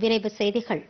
விரைவு செய்திகள்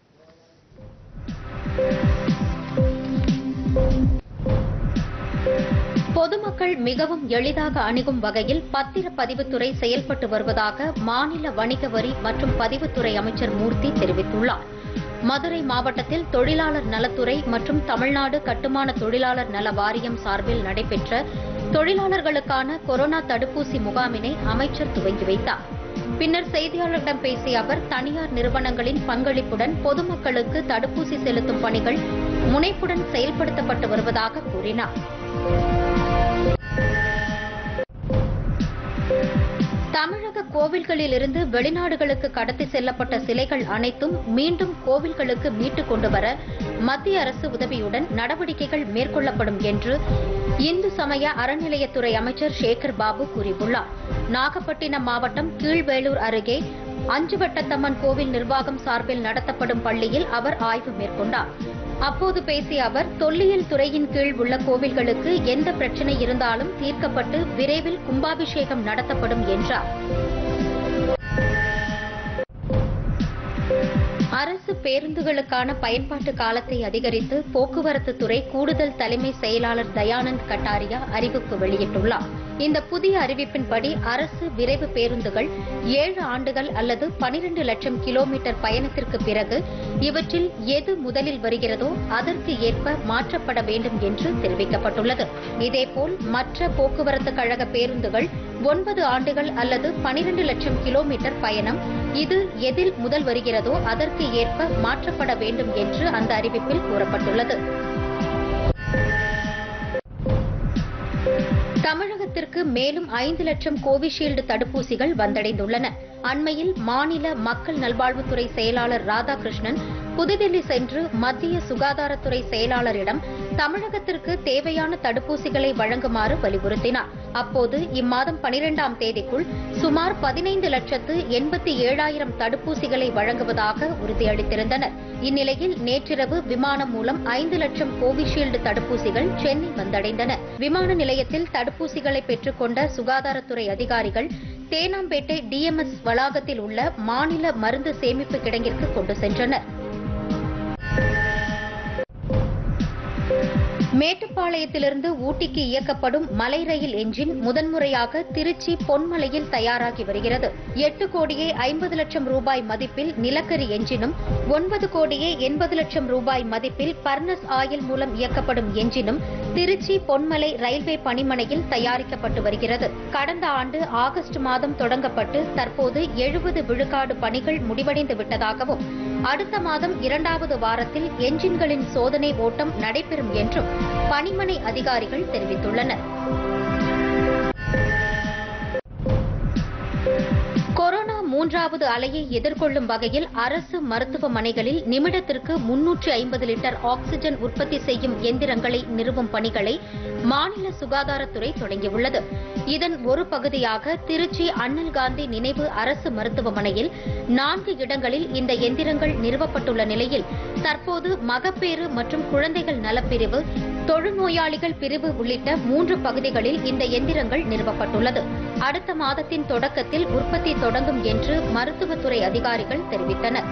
பொதுமக்கள் மிகவும் எளிதாக அணுகும் வகையில் பத்திரப்பதிவுத்துறை செயல்பட்டு வருவதாக மாநில வணிக வரி மற்றும் பதிவுத்துறை அமைச்சர் மூர்த்தி தெரிவித்துள்ளார் மதுரை மாவட்டத்தில் தொழிலாளர் நலத்துறை மற்றும் தமிழ்நாடு கட்டுமான தொழிலாளர் நல வாரியம் சார்பில் நடைபெற்ற தொழிலாளர்களுக்கான கொரோனா தடுப்பூசி முகாமினை அமைச்சர் துவங்கி வைத்தார் பின்னர் செய்தியாளர்களிடம் பேசிய அவர் தனியார் நிறுவனங்களின் பங்களிப்புடன் பொதுமக்களுக்கு தடுப்பூசி செலுத்தும் பணிகள் முனைப்புடன் செயல்படுத்தப்பட்டு வருவதாக கூறினார் தமிழக கோவில்களிலிருந்து வெளிநாடுகளுக்கு கடத்தி செல்லப்பட்ட சிலைகள் அனைத்தும் மீண்டும் கோவில்களுக்கு மீட்டுக் கொண்டுவர மத்திய அரசு உதவியுடன் நடவடிக்கைகள் மேற்கொள்ளப்படும் என்று இந்து சமய அறநிலையத்துறை அமைச்சர் சேகர் பாபு கூறியுள்ளார் நாகப்பட்டினம் மாவட்டம் கீழ்வேளூர் அருகே அஞ்சுவட்டத்தம்மன் கோவில் நிர்வாகம் சார்பில் நடத்தப்படும் பள்ளியில் அவர் ஆய்வு மேற்கொண்டார் அப்போது பேசிய அவர் தொல்லியல் துறையின் கீழ் உள்ள கோவில்களுக்கு எந்த பிரச்சனை இருந்தாலும் தீர்க்கப்பட்டு விரைவில் கும்பாபிஷேகம் நடத்தப்படும் என்றார் அரசு பேருந்துகளுக்கான பயன்பாட்டு காலத்தை அதிகரித்து போக்குவரத்து துறை கூடுதல் தலைமை செயலாளர் தயானந்த் கட்டாரியா அறிவிப்பு வெளியிட்டுள்ளார் இந்த புதிய அறிவிப்பின்படி அரசு விரைவு பேருந்துகள் ஏழு ஆண்டுகள் அல்லது பனிரெண்டு லட்சம் கிலோமீட்டர் பயணத்திற்கு பிறகு இவற்றில் எது முதலில் வருகிறதோ அதற்கு ஏற்ப மாற்றப்பட வேண்டும் என்று தெரிவிக்கப்பட்டுள்ளது இதேபோல் மற்ற போக்குவரத்து கழக பேருந்துகள் ஒன்பது ஆண்டுகள் அல்லது பனிரெண்டு லட்சம் கிலோமீட்டர் பயணம் இது எதில் முதல் வருகிறதோ அதற்கு ஏற்ப மாற்றப்பட வேண்டும் என்று அந்த அறிவிப்பில் கூறப்பட்டுள்ளது தமிழகத்திற்கு மேலும் ஐந்து லட்சம் கோவிஷீல்டு தடுப்பூசிகள் வந்தடைந்துள்ளன அண்மையில் மாநில மக்கள் நல்வாழ்வுத்துறை செயலாளர் ராதாகிருஷ்ணன் புதுதில்லி சென்று மத்திய சுகாதாரத்துறை செயலாளரிடம் தமிழகத்திற்கு தேவையான தடுப்பூசிகளை வழங்குமாறு வலியுறுத்தினார் அப்போது இம்மாதம் பனிரெண்டாம் தேதிக்குள் சுமார் பதினைந்து லட்சத்து எண்பத்தி ஏழாயிரம் தடுப்பூசிகளை வழங்குவதாக உறுதியளித்திருந்தனர் இந்நிலையில் நேற்றிரவு விமானம் மூலம் ஐந்து லட்சம் கோவிஷீல்டு தடுப்பூசிகள் சென்னை வந்தடைந்தன விமான நிலையத்தில் தடுப்பூசிகளை பெற்றுக்கொண்ட சுகாதாரத்துறை அதிகாரிகள் தேனாம்பேட்டை டிஎம்எஸ் வளாகத்தில் உள்ள மாநில மருந்து சேமிப்பு கிடங்கிற்கு கொண்டு சென்றனர் மேட்டுப்பாளையத்திலிருந்து ஊட்டிக்கு இயக்கப்படும் மலை ரயில் என்ஜின் முதன்முறையாக திருச்சி பொன்மலையில் தயாராகி வருகிறது எட்டு கோடியே ஐம்பது லட்சம் ரூபாய் மதிப்பில் நிலக்கரி என்ஜினும் ஒன்பது கோடியே எண்பது லட்சம் ரூபாய் மதிப்பில் பர்னஸ் ஆயில் மூலம் இயக்கப்படும் என்ஜினும் திருச்சி பொன்மலை ரயில்வே பணிமனையில் தயாரிக்கப்பட்டு வருகிறது கடந்த ஆண்டு ஆகஸ்ட் மாதம் தொடங்கப்பட்டு தற்போது எழுபது விழுக்காடு பணிகள் முடிவடைந்து விட்டதாகவும் அடுத்த மாதம் இரண்டாவது வாரத்தில் என்ஜின்களின் சோதனை ஓட்டம் நடைபெறும் என்றும் பணிமனை அதிகாரிகள் தெரிவித்துள்ளனர் கொரோனா மூன்றாவது அலையை எதிர்கொள்ளும் வகையில் அரசு மருத்துவமனைகளில் நிமிடத்திற்கு முன்னூற்று ஐம்பது லிட்டர் ஆக்ஸிஜன் உற்பத்தி செய்யும் எந்திரங்களை நிறுவும் பணிகளை மாநில சுகாதாரத்துறை தொடங்கியுள்ளது இதன் ஒரு பகுதியாக திருச்சி அண்ணல் காந்தி நினைவு அரசு மருத்துவமனையில் நான்கு இடங்களில் இந்த எந்திரங்கள் நிறுவப்பட்டுள்ள நிலையில் தற்போது மகப்பேறு மற்றும் குழந்தைகள் நலப்பிரிவு தொழுநோயாளிகள் பிரிவு உள்ளிட்ட மூன்று பகுதிகளில் இந்த எந்திரங்கள் நிறுவப்பட்டுள்ளது அடுத்த மாதத்தின் தொடக்கத்தில் உற்பத்தி தொடங்கும் என்று மருத்துவத்துறை அதிகாரிகள் தெரிவித்தனர்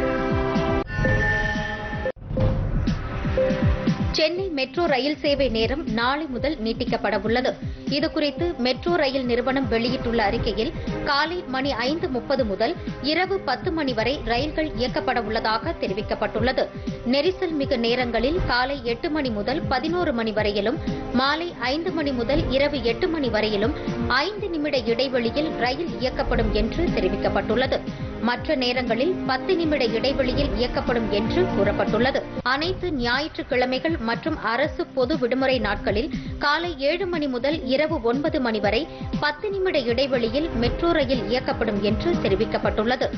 சென்னை மெட்ரோ ரயில் சேவை நேரம் நாளை முதல் நீட்டிக்கப்பட உள்ளது இதுகுறித்து மெட்ரோ ரயில் நிறுவனம் வெளியிட்டுள்ள அறிக்கையில் காலை மணி ஐந்து முப்பது முதல் இரவு பத்து மணி வரை ரயில்கள் இயக்கப்பட உள்ளதாக தெரிவிக்கப்பட்டுள்ளது நெரிசல் மிகு நேரங்களில் காலை எட்டு மணி முதல் பதினோரு மணி வரையிலும் மாலை ஐந்து மணி முதல் இரவு எட்டு மணி வரையிலும் ஐந்து நிமிட இடைவெளியில் ரயில் இயக்கப்படும் என்று தெரிவிக்கப்பட்டுள்ளது மற்ற நேரங்களில் பத்து நிமிட இடைவெளியில் இயக்கப்படும் என்று கூறப்பட்டுள்ளது அனைத்து ஞாயிற்றுக்கிழமைகள் மற்றும் அரசு பொது விடுமுறை நாட்களில் காலை ஏழு மணி முதல் இரவு ஒன்பது மணி வரை பத்து நிமிட இடைவெளியில் மெட்ரோ ரயில் இயக்கப்படும் என்று தெரிவிக்கப்பட்டுள்ளது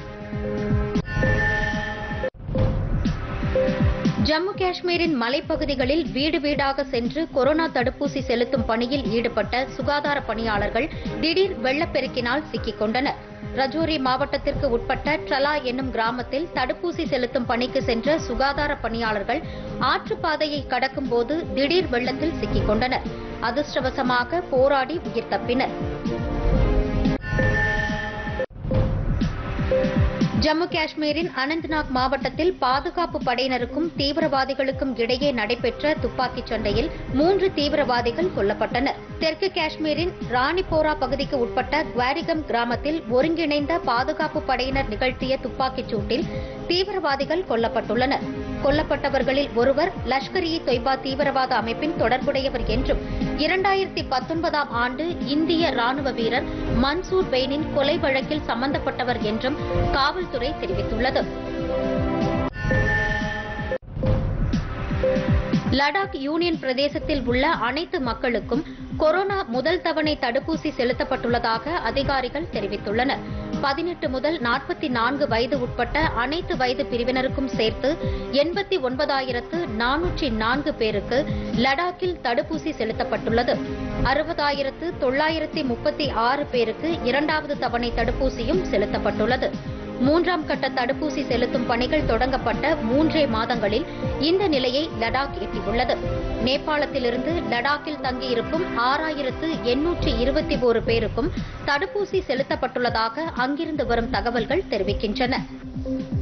ஜம்மு காஷ்மீரின் மலைப்பகுதிகளில் வீடு வீடாக சென்று கொரோனா தடுப்பூசி செலுத்தும் பணியில் ஈடுபட்ட சுகாதார பணியாளர்கள் திடீர் வெள்ளப்பெருக்கினால் சிக்கிக் கொண்டனர் ரஜோரி மாவட்டத்திற்கு உட்பட்ட ட்ரலா என்னும் கிராமத்தில் தடுப்பூசி செலுத்தும் பணிக்கு சென்ற சுகாதார பணியாளர்கள் ஆற்றுப்பாதையை கடக்கும் போது திடீர் வெள்ளத்தில் சிக்கிக் கொண்டனர் அதிர்ஷ்டவசமாக போராடி உயிர் தப்பினர் ஜம்மு காஷ்மீரின் அனந்த்நாக் மாவட்டத்தில் பாதுகாப்பு படையினருக்கும் தீவிரவாதிகளுக்கும் இடையே நடைபெற்ற துப்பாக்கிச் சண்டையில் மூன்று தீவிரவாதிகள் கொல்லப்பட்டனர் தெற்கு காஷ்மீரின் ராணிபோரா பகுதிக்கு உட்பட்ட குவாரிகம் கிராமத்தில் ஒருங்கிணைந்த பாதுகாப்பு படையினர் நிகழ்த்திய துப்பாக்கிச் சூட்டில் தீவிரவாதிகள் கொல்லப்பட்டுள்ளனர் கொல்லப்பட்டவர்களில் ஒருவர் லஷ்கர் இ தொய்பா தீவிரவாத அமைப்பின் தொடர்புடையவர் என்றும் இரண்டாயிரத்தி பத்தொன்பதாம் ஆண்டு இந்திய ராணுவ வீரர் மன்சூர் பெயினின் கொலை வழக்கில் சம்பந்தப்பட்டவர் என்றும் காவல்துறை தெரிவித்துள்ளது லடாக் யூனியன் பிரதேசத்தில் உள்ள அனைத்து மக்களுக்கும் கொரோனா முதல் தவணை தடுப்பூசி செலுத்தப்பட்டுள்ளதாக அதிகாரிகள் தெரிவித்துள்ளனர் பதினெட்டு முதல் நாற்பத்தி நான்கு வயது உட்பட்ட அனைத்து வயது பிரிவினருக்கும் சேர்த்து எண்பத்தி ஒன்பதாயிரத்து நானூற்றி நான்கு பேருக்கு லடாக்கில் தடுப்பூசி செலுத்தப்பட்டுள்ளது அறுபதாயிரத்து தொள்ளாயிரத்தி முப்பத்தி ஆறு பேருக்கு இரண்டாவது தவணை தடுப்பூசியும் செலுத்தப்பட்டுள்ளது மூன்றாம் கட்ட தடுப்பூசி செலுத்தும் பணிகள் தொடங்கப்பட்ட மூன்றே மாதங்களில் இந்த நிலையை லடாக் எட்டியுள்ளது நேபாளத்திலிருந்து லடாக்கில் தங்கியிருக்கும் ஆறாயிரத்து எண்ணூற்றி இருபத்தி ஒரு பேருக்கும் தடுப்பூசி செலுத்தப்பட்டுள்ளதாக அங்கிருந்து வரும் தகவல்கள் தெரிவிக்கின்றன